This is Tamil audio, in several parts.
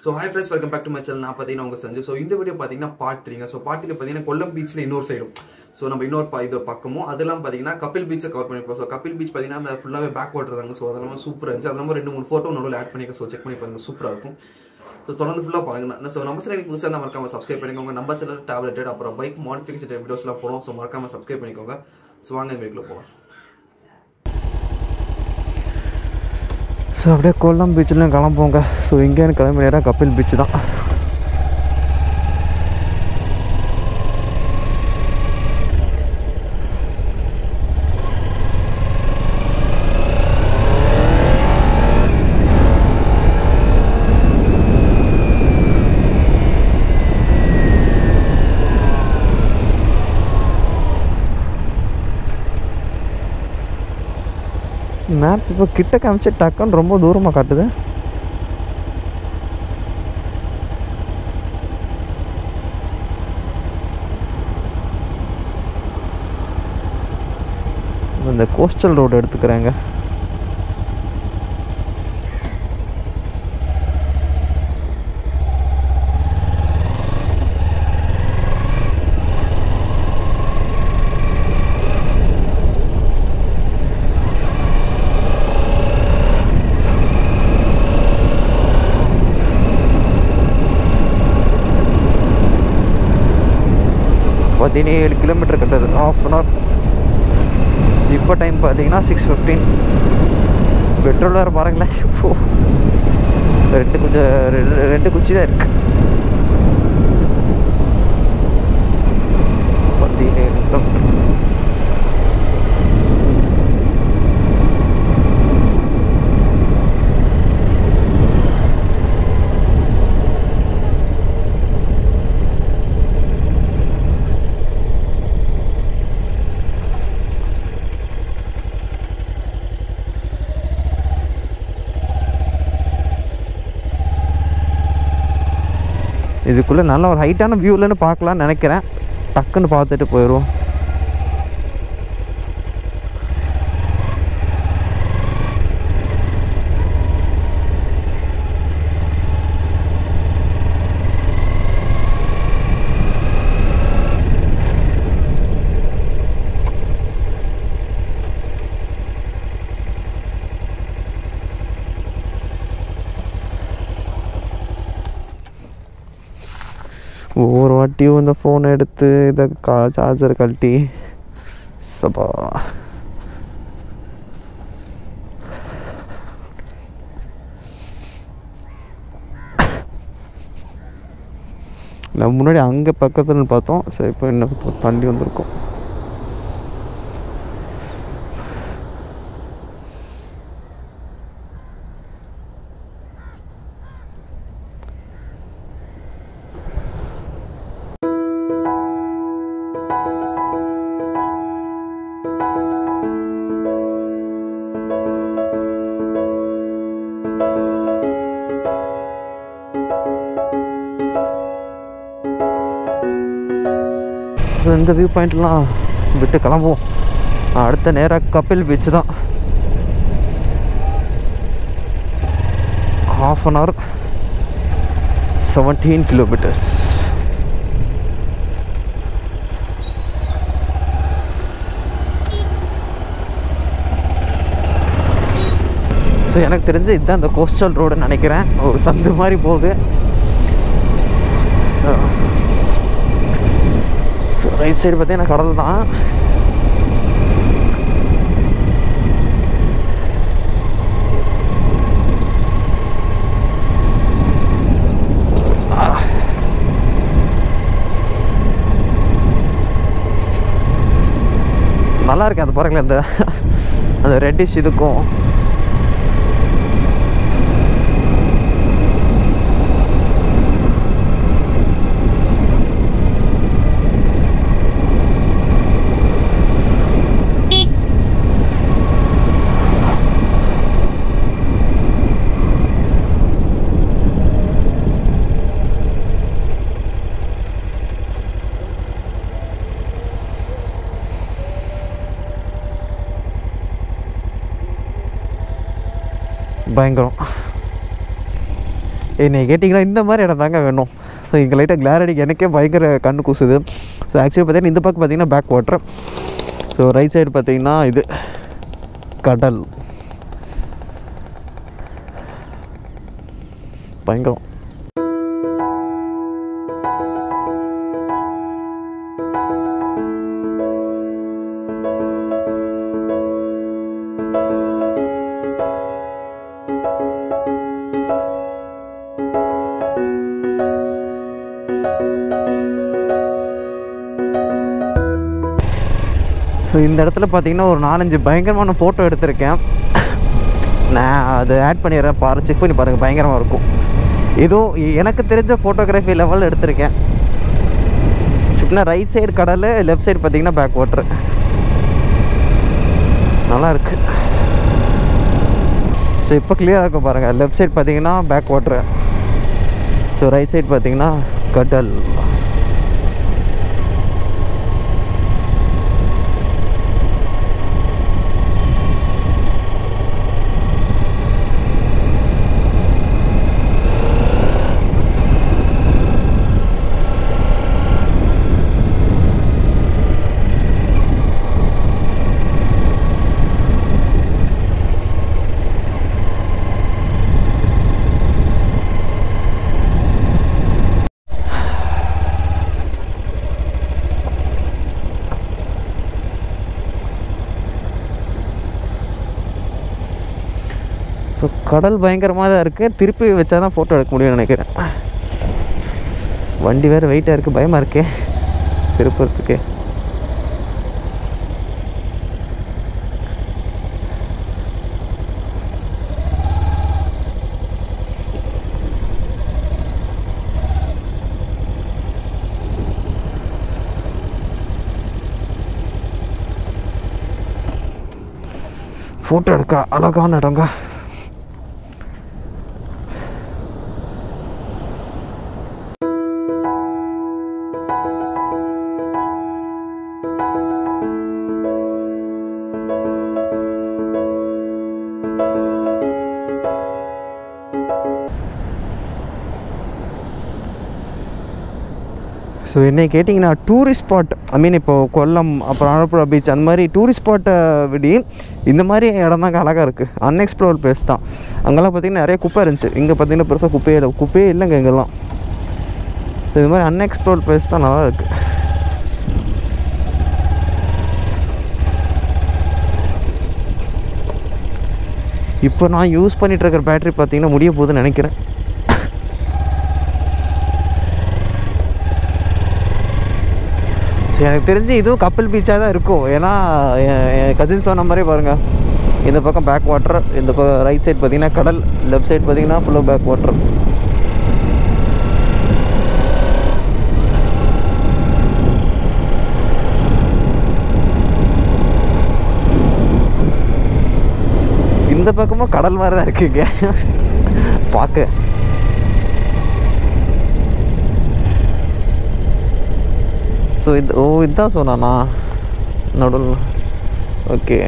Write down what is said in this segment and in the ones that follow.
So hi friends welcome back to my channel நான் பார்த்தீங்கன்னா உங்க சஞ்சு ஸோ இந்த வீடியோ பார்த்தீங்கன்னா பார்ட் த்ரீங்க ஸோ பார்ட் த்ரீ பார்த்தீங்கன்னா கொல்லம் பீச்சில் இன்னொரு சைடும் ஸோ நம்ம இன்னொரு பா- இது பக்கமும் அதெல்லாம் பார்த்தீங்கன்னா கபில் பீச்சை கவர் பண்ணிருப்போம் ஸோ கபில் பீச் பார்த்தீங்கன்னா அந்த ஃபுல்லாகவே பேக் வாட்டர் தாங்க ஸோ அதெல்லாம் சூப்பராக இருந்துச்சு அதெல்லாம் ரெண்டு மூணு ஃபோட்டோ நடுவில் ஆட் பண்ணிக்க ஸோ செக் பண்ணி பாருங்க சூப்பராக இருக்கும் ஸோ தொடர்ந்து ஃபுல்லாக பாருங்க ஸோ நம்ம சேனல் புதுசாக தான் மறக்காம சப்ஸ்கிரைப் பண்ணிக்கோங்க நம்ம சேனல் டேப்லெட்டட் அப்புறம் பைக் மாடிஃபிகேஷன் வீடியோஸ்லாம் போடும் ஸோ மறக்காம சப்ஸ்கிரைப் பண்ணிக்கோங்க ஸோ வாங்க இந்த வீட்டில் போகலாம் ஸோ அப்படியே கொல்லம் பீச்சில் கிளம்புவோங்க ஸோ இங்கேருந்து கிளம்பி நேராக கபில் பீச் தான் மேப் இப்போ கிட்ட காமிச்சு டக்குன்னு ரொம்ப தூரமாக காட்டுது இந்த கோஸ்டல் ரோடு எடுத்துக்கிறேங்க பதினேழு கிலோமீட்டர் கட்டுறது ஆஃப் அன் ஹவர் இப்போ டைம் பார்த்தீங்கன்னா சிக்ஸ் ஃபிஃப்டீன் பெட்ரோல் வேறு பாருங்களேன் இப்போ ரெண்டு குச்சி ரெண்டு- ரெண்டு குச்சி தான் இருக்கு பதினேழு கிலோமீட்டர் இதுக்குள்ளே நல்ல ஒரு ஹைட்டான வியூலன்னு பார்க்கலான்னு நினைக்கிறேன் டக்குன்னு பார்த்துட்டு போயிடுவோம் ஒவ்வொரு வாட்டியும் இந்த ஃபோனை எடுத்து இதை கா சார்ஜர் கழட்டி சபா நம்ம முன்னாடி அங்கே பக்கத்தில் பார்த்தோம் சரி இப்போ இன்னும் தள்ளி வந்திருக்கோம் ஸோ இந்த வியூ பாயிண்ட்லாம் விட்டு கிளம்புவோம் அடுத்த நேராக கபில் பீச் தான் half an hour seventeen kilometres so எனக்கு தெரிஞ்சு இதுதான் இந்த கோஸ்டல் ரோடுன்னு நினைக்கிறேன் ஒரு சந்து மாதிரி போகுது ஸோ ரைட் சைடு பார்த்தீங்கன்னா கடல் தான் ஆ. நல்லா இருக்கு அது பாருங்களேன் அந்த அந்த ரெட்டிஷ் இதுக்கும் பயங்கரம் என்னை கேட்டிங்கன்னா இந்த மாதிரி இடம் தாங்க வேணும் ஸோ இங்கே லைட்டாக கிளார் அடிக்க எனக்கே பயங்கர கண்ணு கூசுது ஸோ ஆக்சுவலி பார்த்தீங்கன்னா இந்த பக்கம் பார்த்தீங்கன்னா backwater so right side பார்த்தீங்கன்னா இது கடல் பயங்கரம் ஸோ இந்த இடத்துல பார்த்தீங்கன்னா ஒரு நாலஞ்சு பயங்கரமான ஃபோட்டோ எடுத்திருக்கேன் நான் அதை ஆட் பண்ணிடுறேன் பாரு செக் பண்ணி பாருங்கள் பயங்கரமாக இருக்கும் ஏதோ எனக்கு தெரிஞ்ச ஃபோட்டோகிராஃபி லெவல் எடுத்திருக்கேன் சும்மா ரைட் சைடு கடல் லெஃப்ட் சைடு பார்த்தீங்கன்னா பேக் வாட்டர் நல்லா இருக்கு ஸோ இப்போ கிளியராக இருக்கும் பாருங்கள் லெஃப்ட் சைடு பார்த்தீங்கன்னா backwater so right side பார்த்தீங்கன்னா கடல் ஸோ கடல் பயங்கரமாக தான் இருக்குது திருப்பி வச்சா தான் ஃபோட்டோ எடுக்க முடியும்னு நினைக்கிறேன் வண்டி வேறு வெயிட்டாக இருக்குது பயமாக இருக்கே திருப்பறதுக்கு ஃபோட்டோ எடுக்க அழகான இடங்க ஸோ என்னை கேட்டிங்கன்னா டூரிஸ்ட் ஸ்பாட் ஐ மீன் இப்போ கொல்லம் அப்புறம் ஆலப்புழா பீச் அந்த மாதிரி டூரிஸ்ட் ஸ்பாட்டை விடி இந்த மாதிரி இடம் தாங்க அழகாக இருக்குது அன்எக்ஸ்ப்ளோர்ட் பிளேஸ் தான் அங்கெல்லாம் பார்த்திங்கன்னா நிறைய குப்பை இருந்துச்சு இங்கே பார்த்தீங்கன்னா பெருசாக குப்பையே இல்லை குப்பையே இல்லைங்க இங்கெல்லாம் ஸோ இது மாதிரி அன்எக்ஸ்ப்ளோர்ட் பிளேஸ் தான் நல்லா இருக்குது இப்போ நான் யூஸ் பண்ணிட்டு இருக்கிற பேட்டரி பார்த்தீங்கன்னா முடிய போகுதுன்னு நினைக்கிறேன் ஸோ எனக்கு தெரிஞ்சு இதுவும் கப்பல் பீச்சாக தான் இருக்கும் ஏன்னா என் என் கசின் சொன்ன மாதிரி பாருங்கள் இந்த பக்கம் பேக் வாட்டர் இந்த பக்கம் ரைட் சைடு பார்த்தீங்கன்னா கடல் லெஃப்ட் சைடு பார்த்தீங்கன்னா ஃபுல்லாக பேக் வாட்டர் இந்த பக்கமும் கடல் மாதிரி தான் இருக்குங்க பார்க்க ஸோ இது ஓ இதுதான் சொன்னானா நடுவில் ஓகே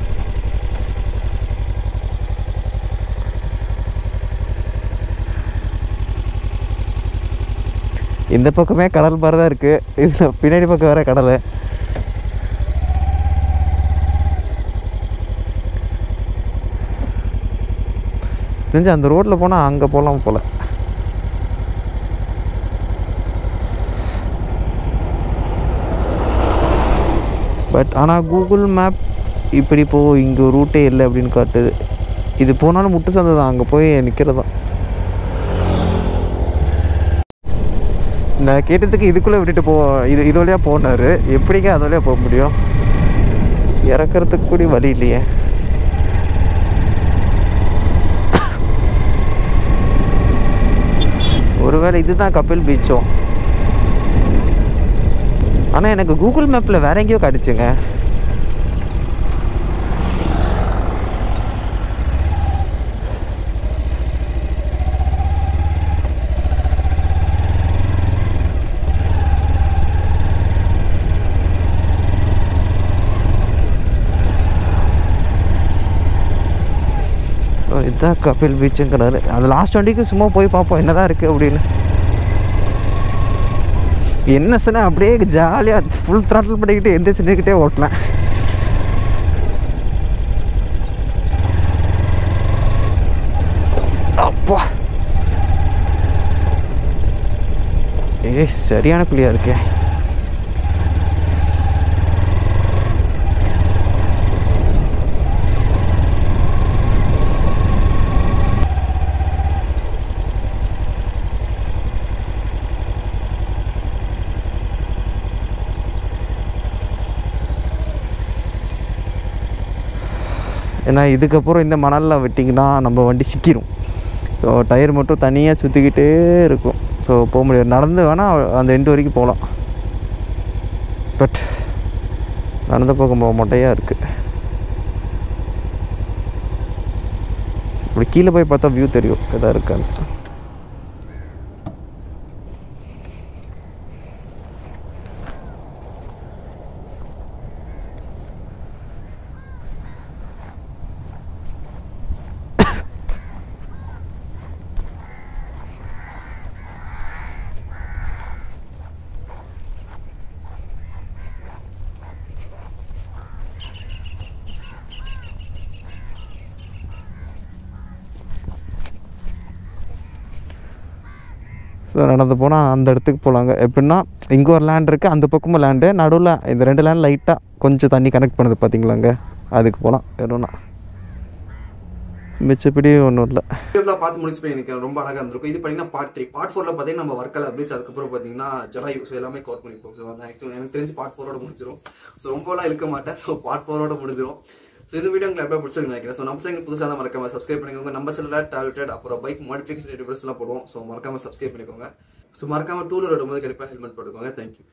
இந்த பக்கமே கடல் மாதிரி தான் இருக்குது இதில் பின்னாடி பக்கம் வேற கடல் தெரிஞ்சு அந்த ரோட்டில் போனால் அங்கே போகலாம் போல் பட் ஆனால் கூகுள் மேப் இப்படி போ இங்கே ரூட்டே இல்லை அப்படின்னு காட்டுது இது போனாலும் முட்டு சந்தை தான் அங்கே போய் நிற்கிறது தான் நான் கேட்டதுக்கு இதுக்குள்ளே விட்டுட்டு போ இது இது வழியாக போனார் எப்படிங்க அது வழியாக போக முடியும் இறக்கறதுக்கு கூட வழி இல்லையே ஒருவேளை இதுதான் கபில் பீச்சோ ஆனால் எனக்கு கூகுள் மேப்பில் வேற எங்கேயோ காட்டுச்சுங்க ஸோ இது இதுதான் கபில் பீச்சுங்கிறாரு அது லாஸ்ட் வண்டிக்கு சும்மா போய் பார்ப்போம் என்னதான் இருக்குது அப்படின்னு என்ன சொன்னா அப்படியே ஜாலியாக ஃபுல் த்ராட்டில் பண்ணிக்கிட்டு எந்த சின்னக்கிட்டே ஓட்டலாம் அப்பா ஏ சரியான குழியா இருக்கே ஏன்னா இதுக்கப்புறம் இந்த மணலில் விட்டிங்கன்னா நம்ம வண்டி சிக்கிரும் ஸோ டயர் மட்டும் தனியாக சுற்றிக்கிட்டே இருக்கும் ஸோ போக முடியாது நடந்து வேணால் அந்த எண்டு வரைக்கும் போகலாம் பட் நடந்து போகும்போது மொட்டையாக இருக்குது இப்படி கீழே போய் பார்த்தா வியூ தெரியும் எதாவது இருக்காது ஸோ நடந்து போனால் அந்த இடத்துக்கு போகலாங்க எப்படின்னா இங்கே ஒரு லேண்ட் இருக்குது அந்த பக்கமும் லேண்டு நடுவில் இந்த ரெண்டு லேண்ட் லைட்டாக கொஞ்சம் தண்ணி கனெக்ட் பண்ணுது பார்த்தீங்களாங்க அதுக்கு போகலாம் வேணும்னா மிச்சப்படி ஒன்றும் இல்லை வீடியோலாம் பார்த்து முடிச்சு எனக்கு ரொம்ப அழகா இருந்திருக்கும் இது பார்த்தீங்கன்னா பார்ட் த்ரீ பார்ட் ஃபோர்ல பார்த்தீங்கன்னா நம்ம ஒர்க்கல பீச் அதுக்கப்புறம் பார்த்தீங்கன்னா ஜலாயு ஸோ எல்லாமே கவர் பண்ணிப்போம் ஸோ ஆக்சுவலி எனக்கு தெரிஞ்சு பார்ட் ஃபோரோட முடிஞ்சிடும் ஸோ ரொம்பலாம் இழுக்க மாட்டேன் ஸோ பார்ட் ஃபோரோட முடிஞ்சிடும் ஸோ இந்த வீடியோ உங்களுக்கு எப்போ பிடிச்சிருக்கு நினைக்கிறேன் ஸோ நம்ம சேனல் புதுசாக தான் மறக்காம சப்ஸ்கிரைப் பண்ணிக்கோங்க நம்ம சேனலில் டாலெட்டட் அப்புறம் பைக் மாடிஃபிகேஷன் வீடியோஸ்லாம் போடுவோம் ஸோ மறக்காம சப்ஸ்கிரைப் பண்ணிக்கோங்க ஸோ மறக்காம டூலர் வரும்போது கண்டிப்பாக ஹெல்மெட் போட்டுக்கோங்க தேங்க்யூ